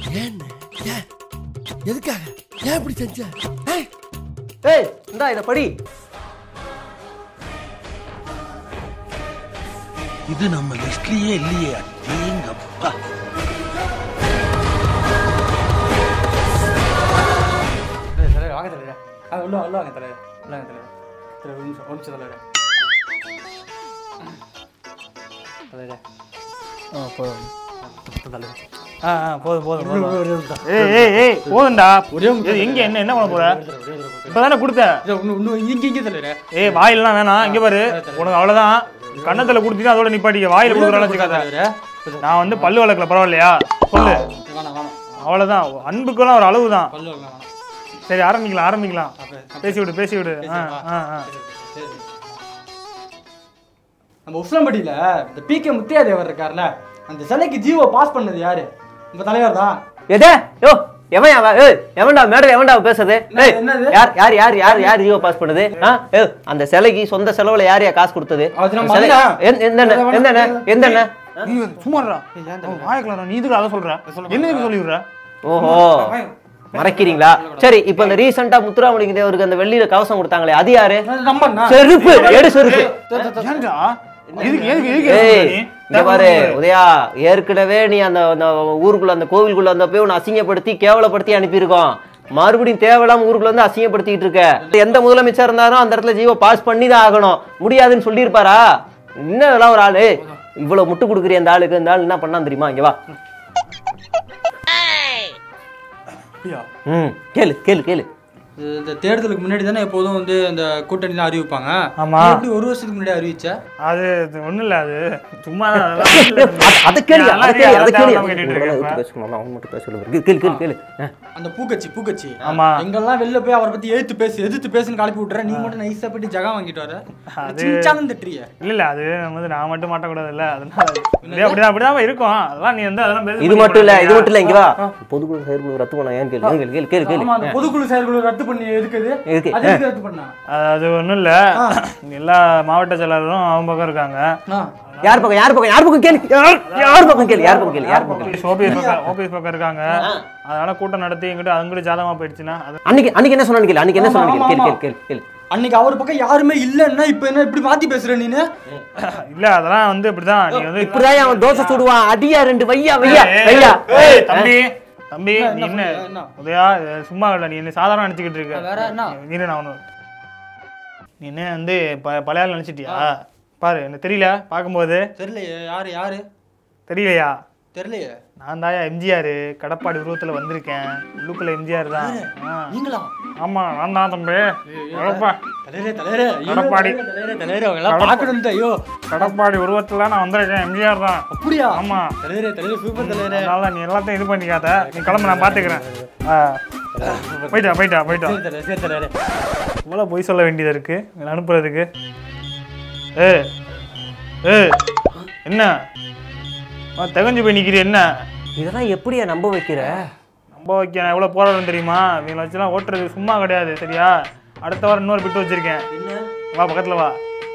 ஏன்னு ஏன் எதுக்காக ஏன் இப்படி செஞ்ச ஏய், ஏய் இந்தா இதை படி இது நம்ம லிஸ்ட்லயே இல்லையே அடேங்கப்பா தலைவர் வாங்க தலைவர் அது உள்ள உள்ள வாங்க தலைவர் உள்ள வாங்க தலைவர் தலைவர் ஒரு நிமிஷம் ஒரு நிமிஷம் தலைவர் தலைவர் ஆ போதும் தலைவர் ஆ ஆ போதும் போதும் போதும் ஏய் ஏய் ஏய் போதும்டா இது எங்க என்ன என்ன பண்ண போற இப்பதானே கொடுத்தேன் இன்னும் இன்னும் இங்கே இங்கே தலைவர் ஏய் வாயிலலாம் வேணாம் இங்க பாரு உனக்கு அவ்வளவுதான் கண்ணத்துல கொடுத்தீங்கன்னா அதோட நிப்பாட்டிக்க வாயில கொடுக்குறான்னு வச்சுக்காத தலைவர் நான் வந்து பல்லு வளர்க்கல பரவாயில்லையா சொல்லு வேணாம் வேணாம் அவ்வளவுதான் அன்புக்கெல்லாம் ஒரு அளவு தான் பல்லு வேணாம் வேணாம் சரி ஆரம்பிக்கலாம் ஆரம்பிக்கலாம் பேசி விடு பேசி விடு ஆ ஆ ஆ சரி. நம்ம உஸ்லம்பட்டியில இந்த பி கே முத்தியாதேவர் இருக்கார்ல அந்த சிலைக்கு ஜீவோ பாஸ் பண்ணது யாரு நம்ம தலைவர் தான் எதே யோ எவன் அவன் ஏய் எவன்டா மேடம் எவன்டா அவன் பேசுறது ஏய் என்னது? யார் யார் யார் யார் யார் ஜீவோ பாஸ் பண்ணுது ஆ ஏய் அந்த சிலைக்கு சொந்த செலவுல யார் யார் காசு கொடுத்தது அது நம்ம சிலை- அண்ணன். எந்த- எந்த அண்ணன்? எந்த அண்ணன்? எந்த அண்ணன்? நீ சும்மாடா வாயக்கலாம் நீ இதுக்கு அதை சொல்ற என்ன இதுக்கு சொல்லி விடுற ஓஹோ மறைக்கிறீங்களா சரி இப்போ இந்த ரீசெண்டா முத்துராமலிங்க தேவருக்கு அந்த வெள்ளியில கவசம் கொடுத்தாங்களே அது யாரு நம்ம அண்ணா. செருப்பு எடு செருப்பு ஏன்டா எதுக்கு எதுக்கு எதுக்கு ஏய் எதுக்கு நீ? இங்க பாரு உதயா ஏற்கனவே நீ அந்த அந்த ஊருக்குள்ள அந்த கோவிலுக்குள்ள அந்த போய் உன்னை அசிங்கப்படுத்தி கேவலப்படுத்தி அனுப்பியிருக்கோம் மறுபடியும் தேவையில்லாம ஊருக்குள்ள வந்து அசிங்கப்படுத்திட்டு இருக்க எந்த முதலமைச்சர் இருந்தாலும் அந்த இடத்துல ஜீவோ பாஸ் பண்ணி தான் ஆகணும் முடியாதுன்னு சொல்லியிருப்பாரா என்ன இதெல்லாம் ஒரு ஆளு இவ்வளவு முட்டு கொடுக்குறிய அந்த ஆளுக்கு இந்த ஆள் என்ன பண்ணான் தெரியுமா இங்க வா அப்படியா? ம் கேளு கேளு கேளு இது இந்த தேர்தலுக்கு முன்னாடி தானே எப்போதும் வந்து அந்த கூட்டணிலாம் அறிவிப்பாங்க ஆமா. நீ எப்படி ஒரு வருஷத்துக்கு முன்னாடி அறிவிச்ச அது இது ஒண்ணும் இல்ல அது சும்மா தான் அதெல்லாம் அத- அத கேளு நீ அத கேளு அத கேளு தேவையில்லாம கேட்டுட்டு இருக்க இப்ப. பேசணும் அவன் மட்டும் பேச சொல்லுவாரு கேளு கேளு கேளு ஆ. அந்த பூக்கச்சி பூக்கச்சி ஆமா. எங்கெல்லாம் வெளில போய் அவரை பத்தி எழுத்து பேசு எதிர்த்து பேசுன்னு கிளப்பி விட்டுற நீ மட்டும் நைஸா போயிட்டு ஜகா வாங்கிட்டு வர அது- சின்சாலும் திட்டுறிய இல்ல இல்ல அது வந்து நான் மட்டும் மாட்டக்கூடாது இல்ல அதனால அப்படியே அப்படிதான் அப்படிதான் இருக்கும் அதெல்லாம் நீ வந்து அதெல்லாம் பெருசு இது மட்டும் இல்ல இது பண்ணிக்க மட்டும் இல்ல இங்க வா பொதுக்குழு செயற்குழு ரத்து பண்ண ஏன் கேளு கேளு கேளு கேளு கேளு ஆமா அந்த பொதுக்குழு செயல்குழு ரத்து பண்ணி எதுக்குது எதுக்கு? அது எதுக்கு ரத்து பண்ணா அது ஒண்ணும் இல்ல எல்லா மாவட்ட செயலாளரும் அவன் பக்கம் இருக்காங்க ஆ. யார் பக்கம் யார் பக்கம் யார் பக்கம் கேளு யார் யார் பக்கம் கேளு யார் பக்கம் கேளு யார் பக்கம் கேளு ஓபிஎஸ் பக்கம் ஓபிஎஸ் பக்கம் இருக்காங்க அதனால கூட்டம் நடத்தி எங்கிட்ட அங்கிட்ட ஜாதகமா போயிடுச்சுன்னா அது அன்னைக்கு அன்னைக்கு என்ன சொன்னான்னு கேளு அன்னைக்கு என்ன ஆமா, சொன்னான்னு கேளு ஆமா, கேளு கேளு கேளு அன்னைக்கு அவர் பக்கம் யாருமே இல்லன்னா இப்ப என்ன இப்படி மாத்தி பேசுற நீனு இல்ல அதெல்லாம் வந்து இப்படிதான் நீ வந்து இப்படிதான் அவன் தோசை சுடுவான் அடியா ரெண்டு வையா வையா ஏய், வையா ஏய், தம்பி தம்பி என்ன, நீ என்ன என்ன சொல்ற, என்ன? உதயா இது சும்மா இல்ல நீ என்ன சாதாரண நினைச்சுக்கிட்டு இருக்க வேற என்ன? நீ இரு, நான் ஒண்ணு நீ என்ன வந்து ப- பழைய ஆள் நினைச்சிட்டியா பாரு எனக்கு தெரியல பார்க்கும்போது தெரியலையே யாரு யாரு தெரியலையா தெரியலையே நான் தாயா எம்ஜிஆர் கடப்பாடி உருவத்துல வந்திருக்கேன் உள்ளுக்குள்ள எம்ஜிஆர் தான் ஆ. நீங்களா ஆமா நான் தான் தம்பி கடப்பா தலைவரே தலைவரே ஐயோ, கடப்பாடி. தலைவரே தலைவரே அவங்க எல்லாம் பார்க்கணும் ஐயோ கடப்பாடி உருவத்துல நான் வந்திருக்கேன் எம்ஜிஆர் தான் அப்படியா ஆமா தலைவரே தலைவரே சூப்பர் தலைவரே அதனால நீ எல்லாத்தையும் இது பண்ணிக்காத நீ கிளம்பு நான் பாத்துக்கிறேன் ஆ. போயிட்டா போயிட்டா போயிட்டா சரி தலைவரே சரி தலைவரே இவ்வளோ பொய் சொல்ல வேண்டியது இருக்கு இவனை அனுப்புறதுக்கு ஏ ஏ என்ன ஆ, திகஞ்சு போய் நிற்கிது என்ன இதெல்லாம் எப்படியா நம்ப வைக்கிற நம்ப வைக்க நான் எவ்வளோ போராடும் தெரியுமா இவங்களை வச்சுலாம் ஓட்டுறது சும்மா கிடையாது சரியா அடுத்த வாரம் இன்னொரு பிட்டு வச்சிருக்கேன் வா பக்கத்துல வா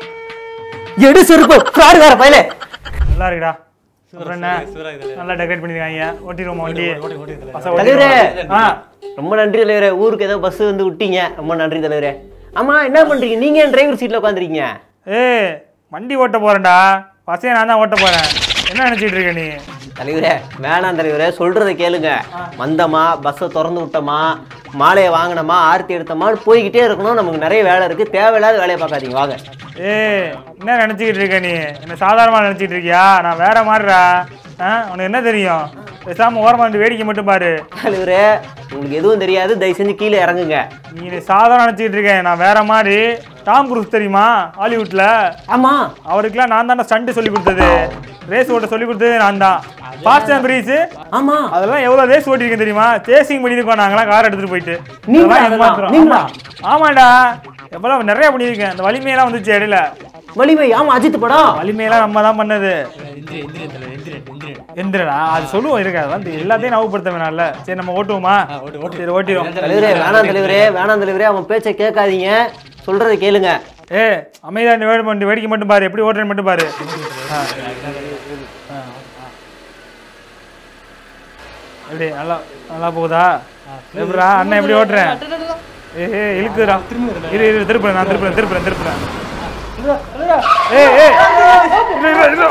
எடு செருப்பு ஃப்ராடு வேற பயலே நல்லா இருக்குடா அப்புறம் என்ன நல்லா டெக்கரேட் பண்ணிருக்காங்க ஓட்டிடுவோமா வண்டி பசங்க தலைவரே. ஓட்டிடுவோம். ஆ ரொம்ப நன்றி தலைவரே ஊருக்கு ஏதோ பஸ் வந்து விட்டீங்க ரொம்ப நன்றி தலைவரே ஆமா என்ன பண்றீங்க நீங்க ஏன் டிரைவர் சீட்ல உட்காந்துருக்கீங்க ஏய் வண்டி ஓட்ட போறேன்டா பசங்க நான் தான் ஓட்ட போறேன் என்ன நினைச்சிட்டு இருக்க நீ தலைவரே வேணாம் தலைவரே சொல்றதை கேளுங்க வந்தமா பஸ்ஸை திறந்து விட்டோமா மாலையை வாங்கினோமா ஆர்த்தி எடுத்தோமான்னு போய்கிட்டே இருக்கணும் நமக்கு நிறைய வேலை இருக்கு தேவையில்லாத வேலையை பார்க்காதீங்க வாங்க ஏய் என்ன நினைச்சுக்கிட்டு இருக்க நீ என்ன சாதாரணமா நினைச்சிட்டு இருக்கியா நான் வேற மாதிரிடா ஆ உனக்கு என்ன தெரியும் பேசாம ஓரமா வந்து வேடிக்கை மட்டும் பாரு தலைவரே உங்களுக்கு எதுவும் தெரியாது தயவு செஞ்சு கீழே இறங்குங்க நீ என்னை சாதாரண நினைச்சிட்டு இருக்கேன் நான் வேற மாதிரி டாம் குரூஸ் தெரியுமா ஹாலிவுட்ல ஆமா அவருக்குலாம் நான் தானே ஸ்டண்ட் சொல்லி கொடுத்தது ரேஸ் ஓட்ட சொல்லி கொடுத்தது நான் தான் ஃபாஸ்ட் அண்ட் ரேஸ் ஆமா அதெல்லாம் எவ்வளவு ரேஸ் ஓட்டிருக்கேன் தெரியுமா சேசிங் பண்ணிருக்கோம் நாங்களாம் கார் எடுத்துட்டு போயிட்டு நீங்களா அதெல்லாம் அதெல்லாம்? ஏமாத்துறோம். நீங்களா? ஆமா. ஆமாடா எவ்வளவு நிறைய பண்ணியிருக்கேன் இந்த வலிமையெல்லாம் வந்துச்சு இடையில வலிமை ஆமா அஜித் படம் வலிமையெல்லாம் நம்ம தான் பண்ணது இந்திரன் இந்திரன் தலைவர் இந்திரன் இந்திரன் எந்திரடா அது சொல்லுவோம் இருக்கா வந்து எல்லாத்தையும் நவப்படுத்த வேணாம்ல சரி நம்ம ஓட்டுவோமா ஓட்டு, ஓட்டு. சரி ஓட்டிடுவோம் தலைவரே வேணாம் தலைவரே வேணாம் தலைவரே அவன் பேச்சை கேட்காதீங்க சொல்றதை கேளுங்க ஏ அமைதியா நீ வேடி மட்டும் வேடிக்கை மட்டும் பாரு எப்படி ஓட்டுறேன்னு மட்டும் பாரு ஆ. எப்படி நல்லா நல்லா போகுதா எப்படிடா அண்ணன் எப்படி ஓட்டுறேன் ஏ ஏ இழுக்குதுடா இரு இரு திருப்புறேன் நான் திருப்புறேன் திருப்புறேன் திருப்புறேன் ஏய் ஏய் இரு, இரு, இரு.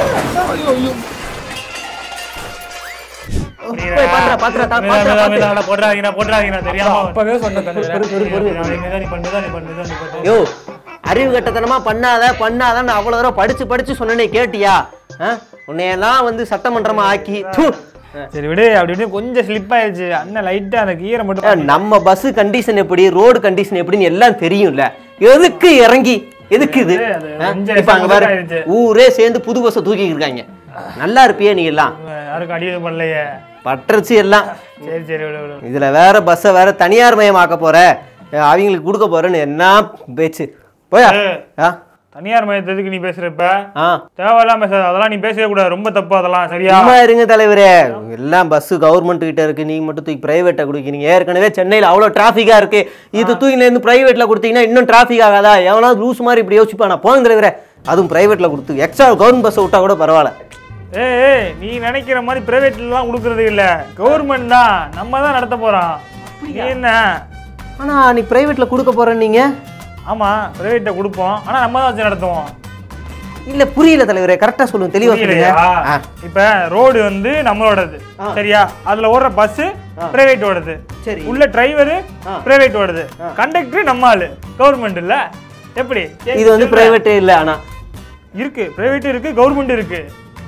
போய் பாத்துறா, பாத்துறா, தா- மெதுவா, பாத்துறா, மெதுவா, பாத்துறா. மெதுவா, அட, போடுறாதீங்கடா, போடுறாதீங்கடா, தெரியாம அப்பவே சொன்னேன் தலைவரே. பொறு, பொறு, பொறு. மெதுவா நீ பண்ணு, மெதுவா நீ பண்ணு, மெதுவா நீ பண்ணு. யோ அறிவு கட்டத்தனமா பண்ணாத பண்ணாதன்னு அவ்வளவு தூரம் படிச்சு படிச்சு சொன்னனே கேட்டியா ஆ? உன்னையெல்லாம் வந்து சட்டமன்றமா ஆக்கி தூ. சரி விடு அப்படி இப்படி கொஞ்சம் ஸ்லிப் ஆயிடுச்சு அண்ணன் லைட்டா அந்த கீரை மட்டும் ஆ, பண்ணி- நம்ம பஸ் கண்டிஷன் எப்படி ரோடு கண்டிஷன் எப்படின்னு எல்லாம் தெரியும்ல எதுக்கு இறங்கி எதுக்கு இது அது ஆ? கொஞ்சம் இப்ப அங்க பாரு ஆயிடுச்சு. ஊரே சேர்ந்து புது பஸ்ஸை தூக்கி இருக்காங்க நல்லா இருப்பியே நீ எல்லாம் யாருக்கும் அடி எதுவும் பண்ணலையே பட்டுருச்சு எல்லாம் சரி சரி விடு விடு இதுல வேற பஸ்ஸை வேற தனியார் மயமாக்க போற அஹ் அவங்களுக்கு கொடுக்க போறேன்னு என்ன பேச்சு போயா ஏய். ஆ தனியார் மையத்துக்கு நீ பேசுற இப்ப ஆ தேவையில்லாம பேசாத அதெல்லாம் நீ பேசவே கூடாது ரொம்ப தப்பு அதெல்லாம் சரியா சும்மா இருங்க தலைவரே எல்லாம் பஸ் கவர்மெண்ட் கிட்ட இருக்கு நீங்க மட்டும் தூக்கி பிரைவேட்டை கொடுக்கிறீங்க ஏற்கனவே சென்னையில் அவ்வளோ டிராஃபிக்கா இருக்கு இது தூக்கில இருந்து பிரைவேட்ல கொடுத்தீங்கன்னா இன்னும் டிராஃபிக் ஆகாதா எவனாவது லூஸ் மாதிரி இப்படி யோசிப்பானா போங்க தலைவரே அதுவும் பிரைவேட்ல கொடுத்து எக்ஸ்ட்ரா கவர்மெண்ட் பஸ் விட்டா கூட பரவாயில்ல ஏய் ஏய் நீ நினைக்கிற மாதிரி பிரைவேட்லாம் கொடுக்கறது இல்ல கவர்மெண்ட் தான் நம்ம தான் நடத்த போறோம் நீ என்ன ஆனா நீ பிரைவேட்ல கொடுக்க போறேன் நீங்க ஆமா பிரைவேட்ட கொடுப்போம் ஆனா நம்ம தான் வச்சு நடத்துவோம் இல்ல புரியல தலைவரே கரெக்டா சொல்லுங்க தெளிவா சொல்லுங்க புரியலையா? ஆ. இப்ப ரோடு வந்து நம்மளோடது ஆ. சரியா அதுல ஓடுற பஸ் பிரைவேட் ஓடுது சரி. உள்ள டிரைவர் ஆ. பிரைவேட் ஓடுது கண்டக்டர் நம்ம ஆளு கவர்மெண்ட் இல்ல எப்படி இது வந்து பிரைவேட்டே இல்ல ஆனா இருக்கு பிரைவேட் இருக்கு கவர்மெண்ட் இருக்கு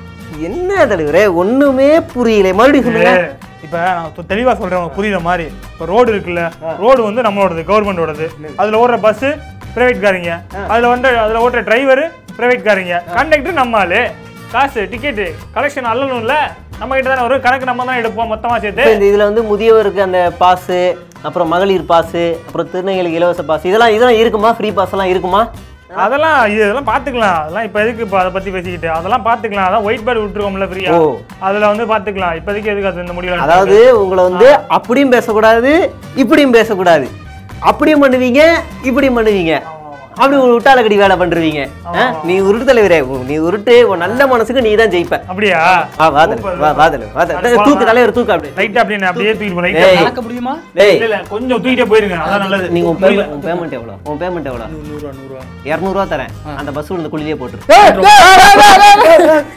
என்ன தலைவரே ஒண்ணுமே புரியல மறுபடியும் சொல்லுங்க ஏய், இப்ப நான் தெ- தெளிவா சொல்றேன் உனக்கு புரியுற மாதிரி இப்ப ரோடு இருக்குல்ல ரோடு வந்து நம்மளோடது கவர்மெண்டோடது அதுல ஓடுற பஸ் பிரைவேட் காரங்க அதுல வந்து அதுல ஓட்டுற டிரைவர் பிரைவேட் காரங்க கண்டக்டர் நம்ம ஆளு காசு டிக்கெட் கலெக்ஷன் அல்லணும்ல நம்ம கிட்ட தானே வரும் கணக்கு நம்ம தான் எடுப்போம் மொத்தமா சேர்த்து இப்ப இந்த இதுல வந்து முதியவருக்கு அந்த பாஸ் அப்புறம் மகளிர் பாஸ் அப்புறம் திருநங்கைகளுக்கு இலவச பாஸ் இதெல்லாம் இதெல்லாம் இருக்குமா ஃப்ரீ பாஸ் எல்லாம் இருக்குமா அதெல்லாம் இது இதெல்லாம் பாத்துக்கலாம் அதெல்லாம் இப்ப எதுக்கு இப்ப அதை பத்தி பேசிக்கிட்டு அதெல்லாம் பாத்துக்கலாம் அதான் ஒயிட் பேர்டு விட்டுருக்கோம்ல ஃப்ரீயா ஓ. அதுல வந்து பாத்துக்கலாம் இப்போதைக்கு எதுக்கு அது இந்த முடியல அதாவது உங்களை வந்து அப்படியும் பேசக்கூடாது இப்படியும் பேசக்கூடாது அப்படியும் பண்ணுவீங்க இப்படியும் பண்ணுவீங்க அப்படி ஒரு உட்டாலக்கடி வேலை பண்றீங்க ஆ? நீ உருட்டு தலைவரே உ- நீ உருட்டு உன் நல்ல மனசுக்கு நீ தான் ஜெயிப்ப அப்படியா வா வா தலைவர், வா வா தலைவர், வா தலைவர். தூக்கு தலைவர் தூக்கு அப்படி லைட்டா அப்படியே நான் அப்படியே தூக்கிட்டு போறேன் ஏய். நடக்க முடியுமா டேய் இல்ல இல்ல கொஞ்சம் தூக்கிட்டே போயிருங்க அதான் நல்லது நீங்க உன் பேமெண்ட் உன் பேமெண்ட் எவ்வளோ உன் பேமெண்ட் எவ்வளோ நூறுரூவா நூறுரூவா இரநூறுவா தரேன் அந்த பஸ் இந்த குழியிலே போட்டுரு